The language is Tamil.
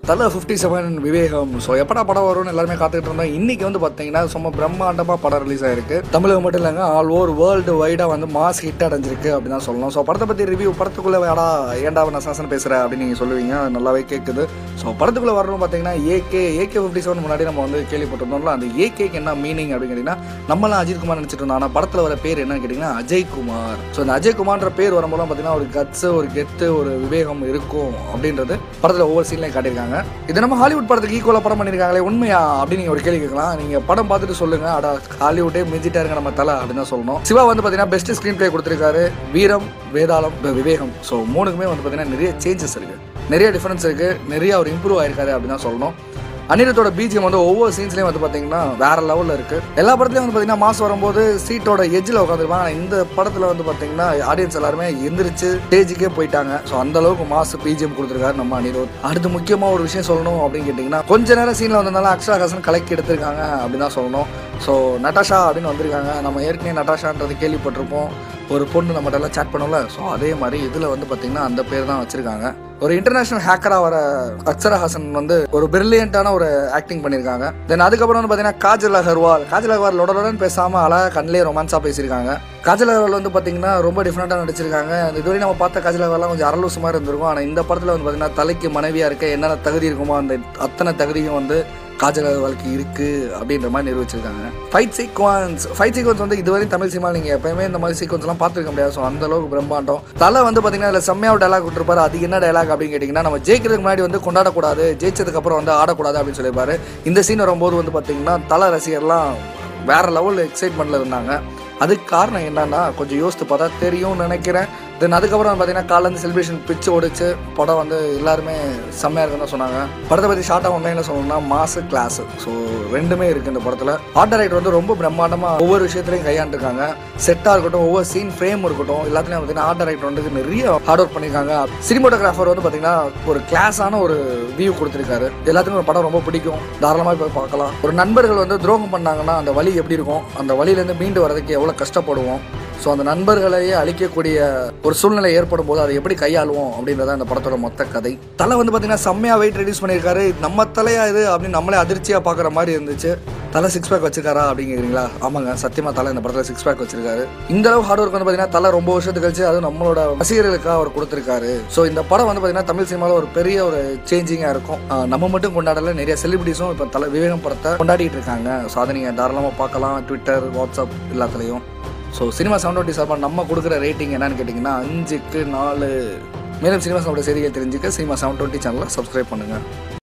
தலை ஃபிஃப்டி செவன் விவேகம் ஸோ எப்படா படம் வரும்னு எல்லாருமே காத்துக்கிட்டு இருந்தோம் இன்னைக்கு வந்து பார்த்தீங்கன்னா சும்மா பிரம்மாண்டமாக படம் ரிலீஸ் ஆயிருக்கு தமிழகம் மட்டும் இல்லைங்க ஆல் ஓவர் வேர்ல்டு வைடாக வந்து மாஸ் ஹிட் அடைஞ்சிருக்கு அப்படின்னு தான் சொல்லணும் ஸோ படத்தை பற்றி ரிவ்யூ படத்துக்குள்ளே வேடா ஏன்டா நான் சாசன் பேசுகிறேன் அப்படின்னு நீங்கள் சொல்லுவீங்க அது நல்லாவே கேட்குது ஸோ படத்துக்குள்ளே வரணும் பார்த்தீங்கன்னா ஏகே ஏகே ஃபிஃப்டி செவன் முன்னாடி நம்ம வந்து கேள்விப்பட்டிருந்தோம்ல அந்த ஏகேக்கு என்ன மீனிங் அப்படின்னு கேட்டிங்கன்னா நம்மளாம் அஜித் குமார் நினச்சிட்டு இருந்தோம் ஆனால் படத்தில் வர பேர் என்னன்னு கேட்டிங்கன்னா அஜய் குமார் ஸோ இந்த அஜய் குமார்ன்ற பேர் வரும்போது பார்த்தீங்கன்னா ஒரு கட்ஸ் ஒரு கெத்து ஒரு விவேகம் இருக்கும் அப்படின்றது படத்தில் ஒவ்வொரு சீன்லையும் காட்டியிருக்காங்க இது நம்ம ஹாலிவுட் படத்துக்கு ஈக்குவலாக படம் பண்ணியிருக்காங்களே உண்மையா அப்படின்னு நீங்கள் ஒரு கேள்வி கேட்கலாம் நீங்கள் படம் பார்த்துட்டு சொல்லுங்க அடா ஹாலிவுட்டே மிஞ்சிட்டாருங்க நம்ம தலை அப்படின்னு தான் சொல்லணும் சிவா வந்து பார்த்தீங்கன்னா பெஸ்ட் ஸ்க்ரீன் ப்ளே கொடுத்துருக்காரு வீரம் வேதாளம் வி- விவேகம் ஸோ மூணுக்குமே வந்து பார்த்தீங்கன்னா நிறைய சேஞ்சஸ் இருக்குது நிறைய டிஃபரன்ஸ் இருக்குது நிறைய அவர் இம்ப்ரூவ் ஆயிருக்காரு அப்படின்னு தான் சொல்லணும் அனிருத்தோட பிஜிஎம் வந்து ஒவ்வொரு சீன்ஸ்லையும் வந்து பார்த்தீங்கன்னா வேற லெவலில் இருக்கு எல்லா படத்துலையும் வந்து பார்த்தீங்கன்னா மாஸ் வரும்போது சீட்டோட எஜ்ஜில் உட்காந்துருப்பாங்க ஆனால் இந்த படத்தில் வந்து பார்த்தீங்கன்னா ஆடியன்ஸ் எல்லாருமே எந்திரிச்சு ஸ்டேஜுக்கே போயிட்டாங்க ஸோ அந்த அளவுக்கு மாஸ் பிஜிஎம் கொடுத்துருக்காரு நம்ம அனிருத் அடுத்து முக்கியமாக ஒரு விஷயம் சொல்லணும் அப்படின்னு கேட்டிங்கன்னா கொஞ்ச நேரம் சீனில் வந்ததுனால அக்ஷரா ஹாசன் கலக்கி எடுத்திருக்காங்க அப்படின்னு தான் சொல்லணும் ஸோ நட்டாஷா அப்படின்னு வந்திருக்காங்க நம்ம ஏற்கனவே நட்டாஷான்றது கேள்விப்பட்டிருப்போம் ஒரு பொண்ணு நம்மகிட்ட எல்லாம் சேட் பண்ணோம்ல ஸோ அதே மாதிரி இதில் வந்து பார்த்தீங்கன்னா அந்த பேர் தான் வச்சிருக்காங்க ஒரு இன்டர்நேஷனல் ஹேக்கரா வர அக்ஷரா ஹாசன் வந்து ஒரு பிரில்லியண்டான ஒரு ஆக்டிங் பண்ணியிருக்காங்க தென் அதுக்கப்புறம் வந்து பார்த்தீங்கன்னா காஜல் அகர்வால் காஜல் அகர்வால் லொடலோடன்னு பேசாம அழகா கண்ணிலே ரொமான்ஸாக பேசியிருக்காங்க காஜல் அகர்வால் வந்து பார்த்தீங்கன்னா ரொம்ப டிஃப்ரெண்ட்டாக நடிச்சிருக்காங்க இதுவரை நம்ம பார்த்த காஜல் அகர்வாலாம் கொஞ்சம் அரலூசு மாதிரி இருந்திருக்கும் ஆனால் இந்த படத்தில் வந்து பார்த்தீங்கன்னா தலைக்கு மனைவியாக இருக்க என்னென்ன தகுதி இருக்குமோ அந்த அத்தனை தகுதியும் வந்து காஜல் அகர்வாலுக்கு இருக்கு அப்படின்ற மாதிரி நிரூபிச்சிருக்காங்க ஃபைட் சீக்வன்ஸ் ஃபைட் சீக்வன்ஸ் வந்து இதுவரை தமிழ் சினிமா நீங்க எப்பயுமே இந்த மாதிரி சீக்வன்ஸ் எல்லாம் பார்த்துருக்க முடியாது ஸோ அந்த அளவுக்கு பிரம்மாண்டம் தலை வந்து பாத்தீங்கன்னா அதில் செம்மையாக டைலாக் விட்டுருப்பாரு அது என்ன டைலாக் அப்படின்னு கேட்டிங்கன்னா நம்ம ஜெயிக்கிறதுக்கு முன்னாடி வந்து கொண்டாடக்கூடாது ஜெயிச்சதுக்கு அப்புறம் வந்து ஆடக்கூடாது அப்படின்னு சொல்லியிருப்பாரு இந்த சீன் வரும்போது வந்து பாத்தீங்கன்னா தலை ரசிகர்லாம் வேற லெவல் எக்ஸைட்மெண்ட்ல இருந்தாங்க அதுக்கு காரணம் என்னன்னா கொஞ்சம் யோசித்து பார்த்தா தெரியும்னு நினைக்கிறேன் தென் அதுக்கப்புறம் பார்த்தீங்கன்னா காலேருந்து செலிப்ரேஷன் பிச்சு ஓடிச்சு படம் வந்து எல்லாருமே செம்மையாக இருக்குன்னு தான் சொன்னாங்க படத்தை பற்றி ஷார்ட்டாக உண்மையில சொல்லணும்னா மாசு கிளாஸ் ஸோ ரெண்டுமே இருக்குது இந்த படத்தில் ஆர்ட் டைரக்டர் வந்து ரொம்ப பிரம்மாண்டமாக ஒவ்வொரு விஷயத்துலையும் கையாண்டுருக்காங்க செட்டாக இருக்கட்டும் ஒவ்வொரு சீன் ஃப்ரேம் இருக்கட்டும் எல்லாத்துலையும் பார்த்தீங்கன்னா ஆர்ட் டைரக்டர் வந்து நிறைய ஹார்ட் ஒர்க் பண்ணியிருக்காங்க சினிமோட்டோகிராஃபர் வந்து பார்த்தீங்கன்னா ஒரு கிளாஸான ஒரு வியூ கொடுத்துருக்காரு எல்லாத்துக்கும் ஒரு படம் ரொம்ப பிடிக்கும் தாராளமாக போய் பார்க்கலாம் ஒரு நண்பர்கள் வந்து துரோகம் பண்ணாங்கன்னா அந்த வலி எப்படி இருக்கும் அந்த வழியிலேருந்து மீண்டு வரதுக்கு எவ்வளோ கஷ்டப்படுவோம் ஸோ அந்த நண்பர்களையே அழிக்கக்கூடிய ஒரு சூழ்நிலை ஏற்படும் போது அதை எப்படி கையாளுவோம் அப்படின்றத அந்த படத்தோட மொத்த கதை தலை வந்து பார்த்தீங்கன்னா செம்மையாக வெயிட் ரெடியூஸ் பண்ணியிருக்காரு நம்ம தலையா இது அப்படின்னு நம்மளே அதிர்ச்சியாக பார்க்குற மாதிரி இருந்துச்சு தலை சிக்ஸ் பேக் வச்சிருக்காரா அப்படிங்கிறீங்களா ஆமாங்க சத்தியமா தலை இந்த படத்தில் சிக்ஸ் பேக் வச்சிருக்காரு இந்த அளவு ஹார்ட் ஒர்க் வந்து பார்த்தீங்கன்னா தலை ரொம்ப வருஷத்துக்கு கழிச்சு அது நம்மளோட ரசிகர்களுக்காக அவர் கொடுத்துருக்காரு ஸோ இந்த படம் வந்து பார்த்தீங்கன்னா தமிழ் சினிமாவில் ஒரு பெரிய ஒரு சேஞ்சிங்காக இருக்கும் ஆஹ் நம்ம மட்டும் கொண்டாடல நிறைய செலிபிரிட்டிஸும் இப்போ தலை விவேகம் படத்தை கொண்டாடிட்டு இருக்காங்க ஸோ அதை நீங்கள் தாராளமாக பார்க்கலாம் ட்விட்டர் வாட்ஸ்அப் எல்லாத்துலேயும் ஸோ சினிமா செவன் டுவெண்ட்டி சார்பாக நம்ம கொடுக்குற ரேட்டிங் என்னன்னு கேட்டிங்கன்னா அஞ்சுக்கு நாலு மேலும் சினிமா சாப்பிட செய்திகள் தெரிஞ்சுக்க சினிமா செவன் டுவெண்ட்டி சேனலை சப்ஸ்கிரைப் பண்ணுங்கள்